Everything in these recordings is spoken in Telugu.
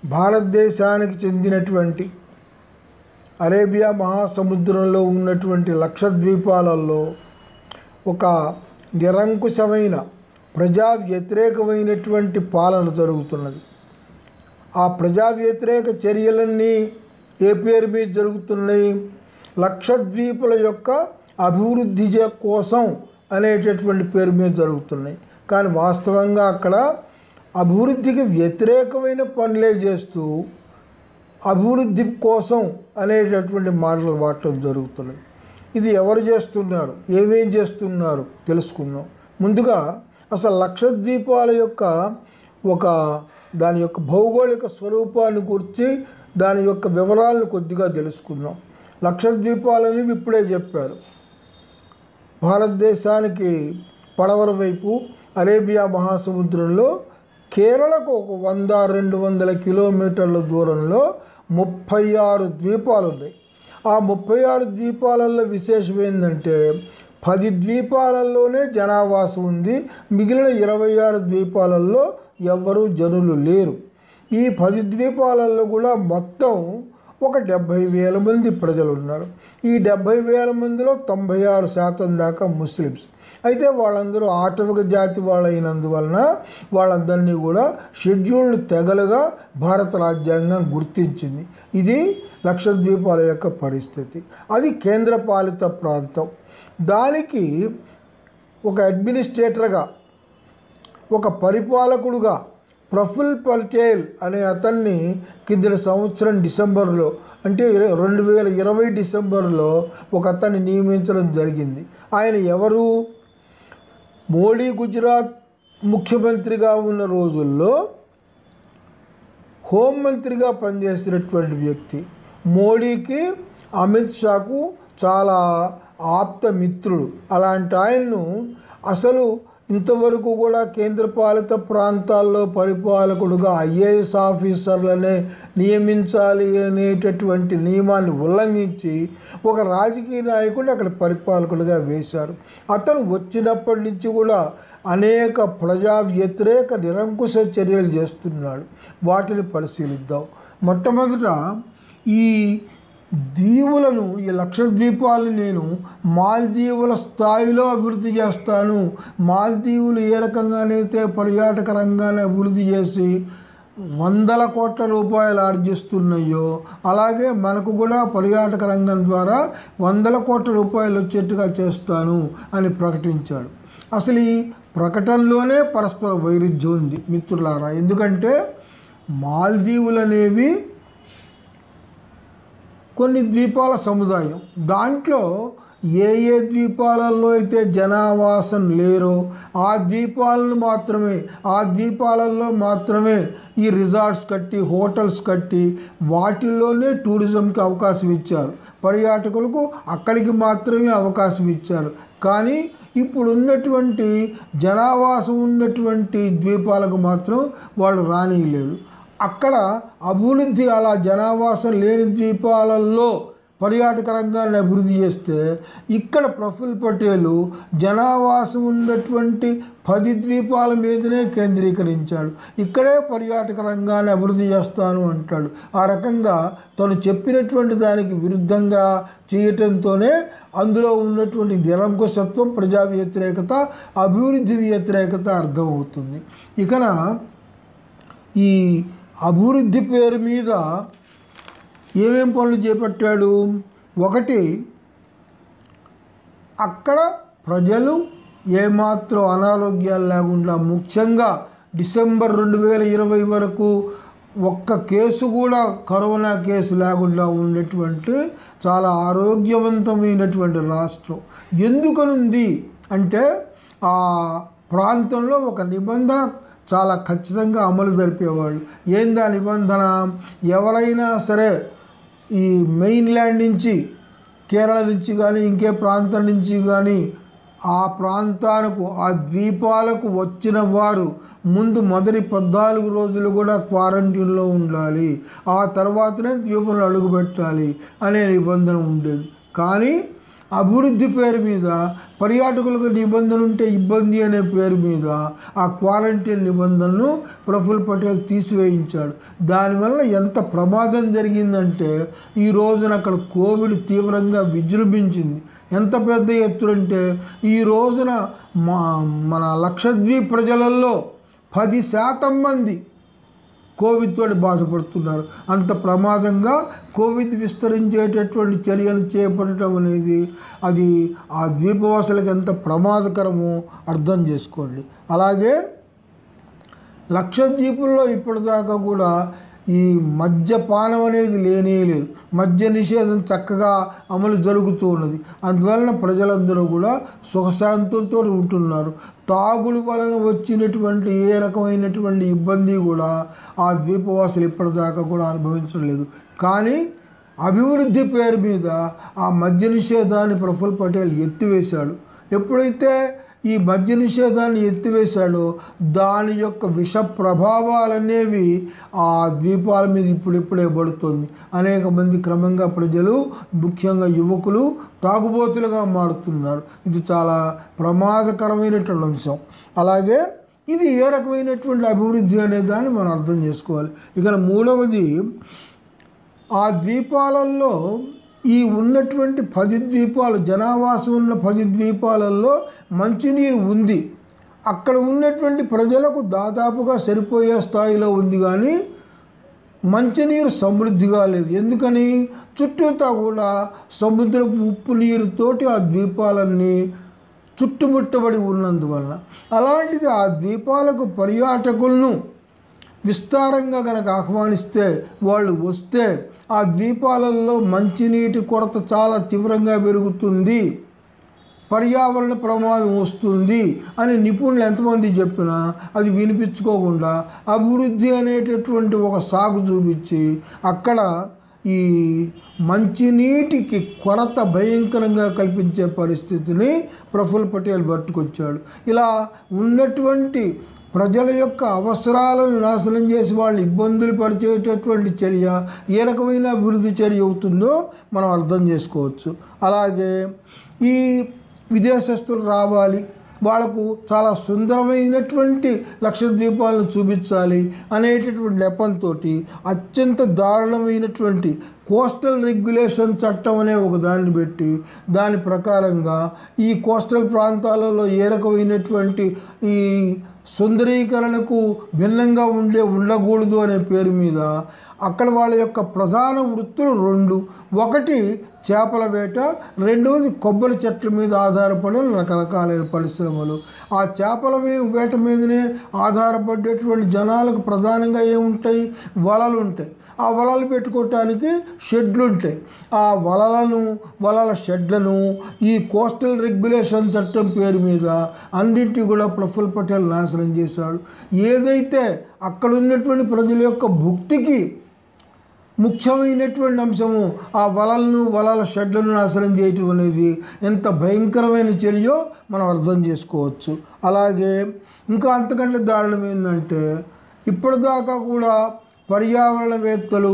భారతదేశానికి చెందినటువంటి అరేబియా మహాసముద్రంలో ఉన్నటువంటి లక్షద్వీపాలలో ఒక నిరంకుశమైన ప్రజా వ్యతిరేకమైనటువంటి పాలన జరుగుతున్నది ఆ ప్రజా వ్యతిరేక చర్యలన్నీ ఏ పేరు మీద జరుగుతున్నాయి లక్షద్వీపుల యొక్క అభివృద్ధి జ- కోసం అనేటటువంటి పేరు మీద జరుగుతున్నాయి కానీ వాస్తవంగా అక్కడ అభివృద్ధికి వ్యతిరేకమైన పనులే చేస్తూ అభివృద్ధి కోసం అనేటటువంటి మాటలు వాడటం జరుగుతున్నది ఇది ఎవరు చేస్తున్నారు ఏమేం చేస్తున్నారు తెలుసుకుందాం ముందుగా అసలు లక్షద్వీపాల యొక్క ఒక దాని యొక్క భౌగోళిక స్వరూపాన్ని గురించి దాని యొక్క వివరాలను కొద్దిగా తెలుసుకుందాం లక్షద్వీపాలని ఇప్పుడే చెప్పారు భారతదేశానికి పడవర వైపు అరేబియా మహాసముద్రంలో కేరళకు ఒక వంద రెండు వందల కిలోమీటర్ల దూరంలో ముప్పై ఆరు ద్వీపాలు ఉన్నాయి ఆ ముప్పై ఆరు ద్వీపాలలో విశేషం ఏంటంటే పది ద్వీపాలలోనే జనావాసం ఉంది మిగిలిన ఇరవై ఆరు ద్వీపాలలో ఎవ్వరూ జనులు లేరు ఈ పది ద్వీపాలలో కూడా మొత్తం ఒక డెబ్భై వేల మంది ప్రజలు ఉన్నారు ఈ డెబ్భై వేల మందిలో తొంభై ఆరు శాతం దాకా ముస్లిమ్స్ అయితే వాళ్ళందరూ ఆటవిక జాతి వాళ్ళైనందువలన వాళ్ళందరినీ కూడా షెడ్యూల్డ్ తెగలుగా భారత రాజ్యాంగం గుర్తించింది ఇది లక్షద్వీపాల యొక్క పరిస్థితి అది కేంద్రపాలిత ప్రాంతం దానికి ఒక అడ్మినిస్ట్రేటర్గా ఒక పరిపాలకుడుగా ప్రఫుల్ పటేల్ అనే అతన్ని కిందటి సంవత్సరం డిసెంబర్లో అంటే ఇర- రెండు వేల ఇరవై డిసెంబర్లో ఒక అతన్ని నియమించడం జరిగింది ఆయన ఎవరు మోడీ గుజరాత్ ముఖ్యమంత్రిగా ఉన్న రోజుల్లో హోంమంత్రిగా పనిచేసినటువంటి వ్యక్తి మోడీకి అమిత్ షాకు చాలా ఆప్త మిత్రుడు అలాంటి ఆయన్ను అసలు ఇంతవరకు కూడా కేంద్రపాలిత ప్రాంతాల్లో పరిపాలకుడుగా ఐఏఎస్ ఆఫీసర్లనే నియమించాలి అనేటటువంటి నియమాన్ని ఉల్లంఘించి ఒక రాజకీయ నాయకుడిని అక్కడ పరిపాలకుడిగా వేశారు అతను వచ్చినప్పటి నుంచి కూడా అనేక ప్రజా వ్యతిరేక నిరంకుశ చర్యలు చేస్తున్నాడు వాటిని పరిశీలిద్దాం మొట్టమొదట ఈ దీవులను ఈ లక్షద్వీపాలను నేను మాల్దీవుల స్థాయిలో అభివృద్ధి చేస్తాను మాల్దీవులు ఏ రకంగానైతే పర్యాటక రంగాన్ని అభివృద్ధి చేసి వందల కోట్ల రూపాయలు ఆర్జిస్తున్నాయో అలాగే మనకు కూడా పర్యాటక రంగం ద్వారా వందల కోట్ల రూపాయలు వచ్చేట్టుగా చేస్తాను అని ప్రకటించాడు అసలు ఈ ప్రకటనలోనే పరస్పర వైరుధ్యం ఉంది మిత్రులారా ఎందుకంటే మాల్దీవులు అనేవి కొన్ని ద్వీపాల సముదాయం దాంట్లో ఏ ఏ ద్వీపాలలో అయితే జనావాసం లేరో ఆ ద్వీపాలను మాత్రమే ఆ ద్వీపాలలో మాత్రమే ఈ రిసార్ట్స్ కట్టి హోటల్స్ కట్టి వాటిల్లోనే టూరిజంకి అవకాశం ఇచ్చారు పర్యాటకులకు అక్కడికి మాత్రమే అవకాశం ఇచ్చారు కానీ ఇప్పుడు ఉన్నటువంటి జనావాసం ఉన్నటువంటి ద్వీపాలకు మాత్రం వాళ్ళు రానియలేదు అక్కడ అభివృద్ధి అలా జనావాసం లేని ద్వీపాలలో పర్యాటక రంగాన్ని అభివృద్ధి చేస్తే ఇక్కడ ప్రఫుల్ పటేల్ జనావాసం ఉన్నటువంటి పది ద్వీపాల మీదనే కేంద్రీకరించాడు ఇక్కడే పర్యాటక రంగాన్ని అభివృద్ధి చేస్తాను అంటాడు ఆ రకంగా తను చెప్పినటువంటి దానికి విరుద్ధంగా చేయటంతోనే అందులో ఉన్నటువంటి నిరంకుశత్వం ప్రజా వ్యతిరేకత అభివృద్ధి వ్యతిరేకత అర్థమవుతుంది ఇకన ఈ అభివృద్ధి పేరు మీద ఏమేం పనులు చేపట్టాడు ఒకటి అక్కడ ప్రజలు ఏమాత్రం అనారోగ్యాలు లేకుండా ముఖ్యంగా డిసెంబర్ రెండు వేల ఇరవై వరకు ఒక్క కేసు కూడా కరోనా కేసు లేకుండా ఉన్నటువంటి చాలా ఆరోగ్యవంతమైనటువంటి రాష్ట్రం ఎందుకనుంది అంటే ఆ ప్రాంతంలో ఒక నిబంధన చాలా ఖచ్చితంగా అమలు జరిపేవాళ్ళు ఏందా నిబంధన ఎవరైనా సరే ఈ మెయిన్ ల్యాండ్ నుంచి కేరళ నుంచి కానీ ఇంకే ప్రాంతం నుంచి కానీ ఆ ప్రాంతాలకు ఆ ద్వీపాలకు వచ్చిన వారు ముందు మొదటి పద్నాలుగు రోజులు కూడా క్వారంటైన్లో ఉండాలి ఆ తర్వాతనే ద్వీపంలో అడుగుపెట్టాలి అనే నిబంధన ఉండేది కానీ అభివృద్ధి పేరు మీద పర్యాటకులకు నిబంధన ఉంటే ఇబ్బంది అనే పేరు మీద ఆ క్వారంటైన్ నిబంధనను ప్రఫుల్ పటేల్ తీసివేయించాడు దానివల్ల ఎంత ప్రమాదం జరిగిందంటే ఈ రోజున అక్కడ కోవిడ్ తీవ్రంగా విజృంభించింది ఎంత పెద్ద ఎత్తునంటే ఈ రోజున మా మన లక్షద్వీప్ ప్రజలలో పది శాతం మంది కోవిడ్ తోటి బాధపడుతున్నారు అంత ప్రమాదంగా కోవిడ్ విస్తరించేటటువంటి చర్యలు చేపట్టడం అనేది అది ఆ ద్వీపవాసులకు ఎంత ప్రమాదకరమో అర్థం చేసుకోండి అలాగే లక్షద్వీపుల్లో ఇప్పటిదాకా కూడా ఈ మద్యపానం అనేది లేనే లేదు మద్య నిషేధం చక్కగా అమలు జరుగుతూ ఉన్నది అందువలన ప్రజలందరూ కూడా సుఖశాంతులతో ఉంటున్నారు తాగుడు వలన వచ్చినటువంటి ఏ రకమైనటువంటి ఇబ్బంది కూడా ఆ ద్వీపవాసులు ఇప్పటిదాకా కూడా అనుభవించడం లేదు కానీ అభివృద్ధి పేరు మీద ఆ మద్య నిషేధాన్ని ప్రఫుల్ పటేల్ ఎత్తివేశాడు ఎప్పుడైతే ఈ మద్య నిషేధాన్ని ఎత్తివేశాడో దాని యొక్క విష ప్రభావాలనేవి ఆ ద్వీపాల మీద ఇప్పుడిప్పుడే పడుతుంది అనేక మంది క్రమంగా ప్రజలు ముఖ్యంగా యువకులు తాగుబోతులుగా మారుతున్నారు ఇది చాలా ప్రమాదకరమైనటువంటి అంశం అలాగే ఇది ఏ రకమైనటువంటి అభివృద్ధి అనే దాన్ని మనం అర్థం చేసుకోవాలి ఇక మూడవది ఆ ద్వీపాలలో ఈ ఉన్నటువంటి పది ద్వీపాలు జనావాసం ఉన్న పది ద్వీపాలలో మంచినీరు ఉంది అక్కడ ఉన్నటువంటి ప్రజలకు దాదాపుగా సరిపోయే స్థాయిలో ఉంది కానీ మంచినీరు సమృద్ధిగా లేదు ఎందుకని చుట్టూతా కూడా సముద్రపు ఉప్పు నీరుతోటి ఆ ద్వీపాలన్నీ చుట్టుముట్టబడి ఉన్నందువలన అలాంటిది ఆ ద్వీపాలకు పర్యాటకులను విస్తారంగా కనుక ఆహ్వానిస్తే వాళ్ళు వస్తే ఆ ద్వీపాలలో మంచినీటి కొరత చాలా తీవ్రంగా పెరుగుతుంది పర్యావరణ ప్రమాదం వస్తుంది అని నిపుణులు ఎంతమంది చెప్పినా అది వినిపించుకోకుండా అభివృద్ధి అనేటటువంటి ఒక సాగు చూపించి అక్కడ ఈ మంచినీటికి కొరత భయంకరంగా కల్పించే పరిస్థితిని ప్రఫుల్ పటేల్ పట్టుకొచ్చాడు ఇలా ఉన్నటువంటి ప్రజల యొక్క అవసరాలను నాశనం చేసి వాళ్ళు ఇబ్బందులు పరిచేటటువంటి చర్య ఏ రకమైన అభివృద్ధి చర్య అవుతుందో మనం అర్థం చేసుకోవచ్చు అలాగే ఈ విదేశస్తులు రావాలి వాళ్ళకు చాలా సుందరమైనటువంటి లక్షద్వీపాలను చూపించాలి అనేటటువంటి నెపంతో అత్యంత దారుణమైనటువంటి కోస్టల్ రెగ్యులేషన్ చట్టం అనే ఒక దాన్ని పెట్టి దాని ప్రకారంగా ఈ కోస్టల్ ప్రాంతాలలో ఏ రకమైనటువంటి ఈ సుందరీకరణకు భిన్నంగా ఉండే ఉండకూడదు అనే పేరు మీద అక్కడ వాళ్ళ యొక్క ప్రధాన వృత్తులు రెండు ఒకటి చేపల వేట రెండవది కొబ్బరి చెట్ల మీద ఆధారపడిన రకరకాలైన పరిశ్రమలు ఆ చేపల మీ- వేట మీదనే ఆధారపడేటువంటి జనాలకు ప్రధానంగా ఏముంటాయి వలలు ఉంటాయి ఆ వలలు పెట్టుకోవటానికి షెడ్లు ఉంటాయి ఆ వలలను వలల షెడ్లను ఈ కోస్టల్ రెగ్యులేషన్ చట్టం పేరు మీద అన్నింటి కూడా ప్రఫుల్ పటేల్ నాశనం చేశాడు ఏదైతే అక్కడ ఉన్నటువంటి ప్రజల యొక్క భుక్తికి ముఖ్యమైనటువంటి అంశము ఆ వలలను వలల షెడ్లను నాశనం చేయటం అనేది ఎంత భయంకరమైన చర్యో మనం అర్థం చేసుకోవచ్చు అలాగే ఇంకా అంతకంటే దారుణం ఏంటంటే ఇప్పటిదాకా కూడా పర్యావరణవేత్తలు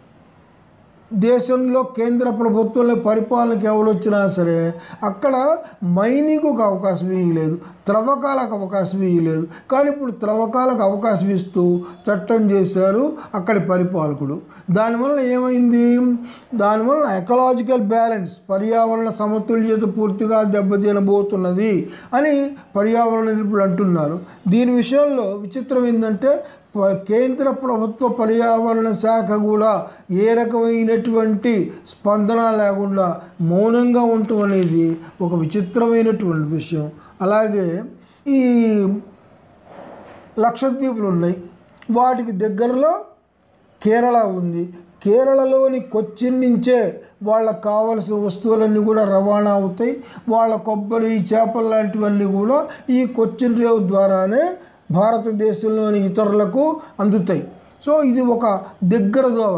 దేశంలో కేంద్ర ప్రభుత్వంలో పరిపాలనకి ఎవరు వచ్చినా సరే అక్కడ మైనింగ్కు అవకాశం ఇవ్వలేదు త్రవ్వకాలకు అవకాశం ఇవ్వలేదు కానీ ఇప్పుడు త్రవ్వకాలకు అవకాశం ఇస్తూ చట్టం చేశారు అక్కడి పరిపాలకుడు దానివల్ల ఏమైంది దానివల్ల ఎకలాజికల్ బ్యాలెన్స్ పర్యావరణ సమతుల్యత పూర్తిగా దెబ్బతినబోతున్నది అని పర్యావరణ నిపుణులు అంటున్నారు దీని విషయంలో విచిత్రం ఏంటంటే ప- కేంద్ర ప్రభుత్వ పర్యావరణ శాఖ కూడా ఏ రకమైనటువంటి స్పందన లేకుండా మౌనంగా ఉండటం అనేది ఒక విచిత్రమైనటువంటి విషయం అలాగే ఈ లక్షద్వీపులు ఉన్నాయి వాటికి దగ్గరలో కేరళ ఉంది కేరళలోని కొచ్చిన్ నుంచే వాళ్ళకు కావలసిన వస్తువులన్నీ కూడా రవాణా అవుతాయి వాళ్ళ కొబ్బరి చేపలు లాంటివన్నీ కూడా ఈ కొచ్చిన్ రేవు ద్వారానే భారతదేశంలోని ఇతరులకు అందుతాయి సో ఇది ఒక దగ్గర దోవ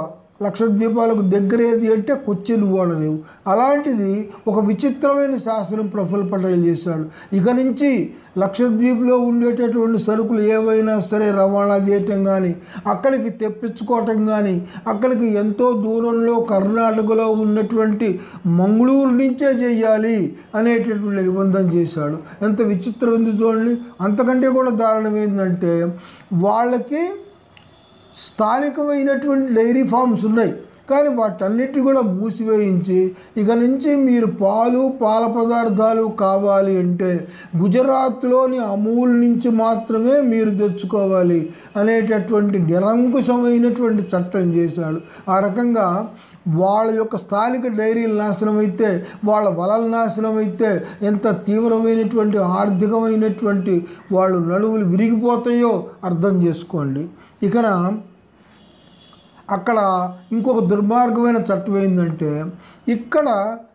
లక్షద్వీపాలకు దగ్గర ఏది అంటే కొచ్చిన్ ఓడలేవు అలాంటిది ఒక విచిత్రమైన శాసనం ప్రఫుల్ పటేల్ చేశాడు ఇక నుంచి లక్షద్వీప్లో ఉండేటటువంటి సరుకులు ఏవైనా సరే రవాణా చేయటం కానీ అక్కడికి తెప్పించుకోవటం కానీ అక్కడికి ఎంతో దూరంలో కర్ణాటకలో ఉన్నటువంటి మంగళూరు నుంచే చేయాలి అనేటటువంటి నిబంధన చేశాడు ఎంత విచిత్రం ఉంది చూడండి అంతకంటే కూడా దారుణం ఏంటంటే వాళ్ళకి స్థానికమైనటువంటి డైరీ ఫార్మ్స్ ఉన్నాయి కానీ వాటన్నిటి కూడా మూసివేయించి ఇక నుంచి మీరు పాలు పాల పదార్థాలు కావాలి అంటే గుజరాత్లోని అమూల్ నుంచి మాత్రమే మీరు తెచ్చుకోవాలి అనేటటువంటి నిరంకుశమైనటువంటి చట్టం చేశాడు ఆ రకంగా వాళ్ళ యొక్క స్థానిక డైరీలు నాశనం అయితే వాళ్ళ వలలు నాశనం అయితే ఎంత తీవ్రమైనటువంటి ఆర్థికమైనటువంటి వాళ్ళు నడువులు విరిగిపోతాయో అర్థం చేసుకోండి ఇకన అక్కడ ఇంకొక దుర్మార్గమైన చట్టం ఏంటంటే ఇక్కడ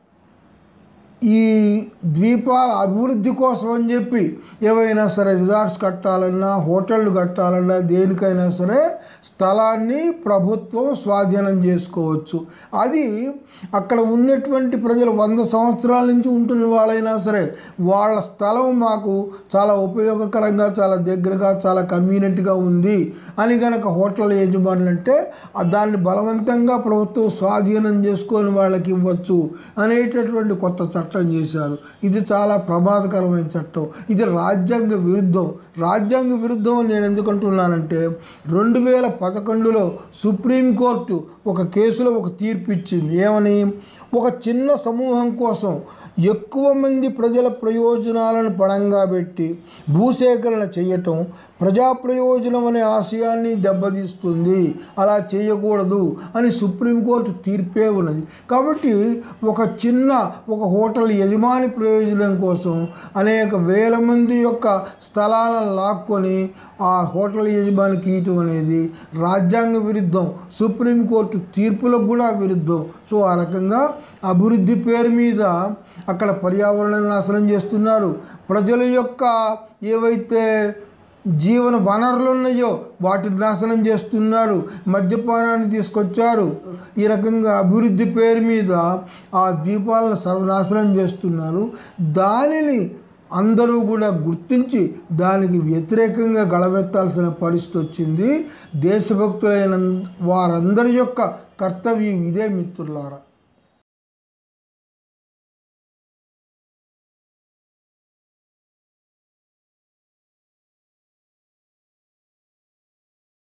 ఈ ద్వీపాల అభివృద్ధి కోసం అని చెప్పి ఏవైనా సరే రిసార్ట్స్ కట్టాలన్నా హోటళ్ళు కట్టాలన్నా దేనికైనా సరే స్థలాన్ని ప్రభుత్వం స్వాధీనం చేసుకోవచ్చు అది అక్కడ ఉన్నటువంటి ప్రజలు వంద సంవత్సరాల నుంచి ఉంటున్న వాళ్ళైనా సరే వాళ్ళ స్థలం మాకు చాలా ఉపయోగకరంగా చాలా దగ్గరగా చాలా కన్వీనియంట్గా ఉంది అని కనుక హోటల్ యజమానులు అంటే ఆ దాన్ని బలవంతంగా ప్రభుత్వం స్వాధీనం చేసుకొని వాళ్ళకి ఇవ్వచ్చు అనేటటువంటి కొత్త చట్టం చేశారు ఇది చాలా ప్రమాదకరమైన చట్టం ఇది రాజ్యాంగ విరుద్ధం రాజ్యాంగ విరుద్ధం అని నేను ఎందుకంటున్నానంటే రెండు వేల పదకొండులో సుప్రీంకోర్టు ఒక కేసులో ఒక తీర్పు ఇచ్చింది ఏమని ఒక చిన్న సమూహం కోసం ఎక్కువ మంది ప్రజల ప్రయోజనాలను పణంగా పెట్టి భూసేకరణ చేయటం ప్రజా ప్రయోజనం అనే ఆశయాన్ని దెబ్బతీస్తుంది అలా చేయకూడదు అని సుప్రీంకోర్టు తీర్పే ఉన్నది కాబట్టి ఒక చిన్న ఒక హోటల్ యజమాని ప్రయోజనం కోసం అనేక వేల మంది యొక్క స్థలాలను లాక్కొని ఆ హోటల్ యజమానికి ఇయటం అనేది రాజ్యాంగ విరుద్ధం సుప్రీంకోర్టు తీర్పులకు కూడా విరుద్ధం సో ఆ రకంగా అభివృద్ధి పేరు మీద అక్కడ పర్యావరణాన్ని నాశనం చేస్తున్నారు ప్రజల యొక్క ఏవైతే జీవన వనరులు ఉన్నాయో వాటిని నాశనం చేస్తున్నారు మద్యపానాన్ని తీసుకొచ్చారు ఈ రకంగా అభివృద్ధి పేరు మీద ఆ ద్వీపాలను సర్వనాశనం చేస్తున్నారు దానిని అందరూ కూడా గుర్తించి దానికి వ్యతిరేకంగా గళవెత్తాల్సిన పరిస్థితి వచ్చింది దేశభక్తులైన వారందరి యొక్క కర్తవ్యం ఇదే మిత్రులారా